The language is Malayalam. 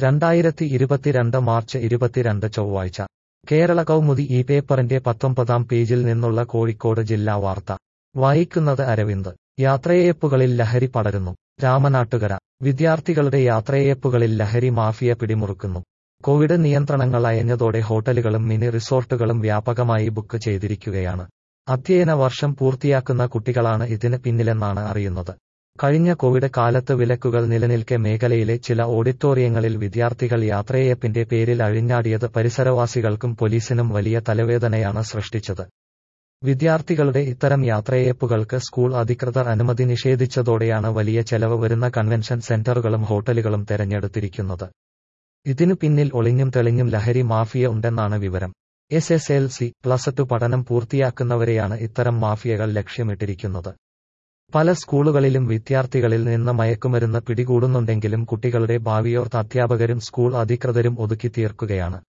രണ്ടായിരത്തി ഇരുപത്തിരണ്ട് മാർച്ച് ഇരുപത്തിരണ്ട് ചൊവ്വാഴ്ച കേരള കൗമുദി ഈ പേപ്പറിന്റെ പത്തൊമ്പതാം പേജിൽ നിന്നുള്ള കോഴിക്കോട് ജില്ലാ വാർത്ത വായിക്കുന്നത് അരവിന്ദ് യാത്രയയപ്പുകളിൽ ലഹരി പടരുന്നു രാമനാട്ടുകര വിദ്യാർത്ഥികളുടെ യാത്രയയപ്പുകളിൽ ലഹരി മാഫിയ പിടിമുറുക്കുന്നു കോവിഡ് നിയന്ത്രണങ്ങൾ അയഞ്ഞതോടെ ഹോട്ടലുകളും മിനി റിസോർട്ടുകളും വ്യാപകമായി ബുക്ക് ചെയ്തിരിക്കുകയാണ് അധ്യയന വർഷം പൂർത്തിയാക്കുന്ന കുട്ടികളാണ് ഇതിന് പിന്നിലെന്നാണ് അറിയുന്നത് കഴിഞ്ഞ കോവിഡ് കാലത്ത് വിലക്കുകൾ നിലനിൽക്കെ മേഖലയിലെ ചില ഓഡിറ്റോറിയങ്ങളിൽ വിദ്യാർത്ഥികൾ യാത്രയയപ്പിന്റെ പേരിൽ അഴിഞ്ഞാടിയത് പരിസരവാസികൾക്കും പോലീസിനും വലിയ തലവേദനയാണ് സൃഷ്ടിച്ചത് വിദ്യാർത്ഥികളുടെ ഇത്തരം യാത്രയയപ്പുകൾക്ക് സ്കൂൾ അധികൃതർ അനുമതി നിഷേധിച്ചതോടെയാണ് വലിയ ചെലവ് വരുന്ന കൺവെൻഷൻ സെന്ററുകളും ഹോട്ടലുകളും തെരഞ്ഞെടുത്തിരിക്കുന്നത് ഇതിനു പിന്നിൽ ഒളിഞ്ഞും തെളിഞ്ഞും ലഹരി മാഫിയ ഉണ്ടെന്നാണ് വിവരം S S L C plus two പഠനം പൂർത്തിയാക്കുന്നവരെയാണ് ഇത്തരം മാഫിയകൾ ലക്ഷ്യമിട്ടിരിക്കുന്നത് പല സ്കൂളുകളിലും വിദ്യാർത്ഥികളിൽ നിന്ന് മയക്കുമരുന്ന് പിടികൂടുന്നുണ്ടെങ്കിലും കുട്ടികളുടെ ഭാവിയോർത്ത് അധ്യാപകരും സ്കൂൾ അധികൃതരും ഒതുക്കി തീർക്കുകയാണ്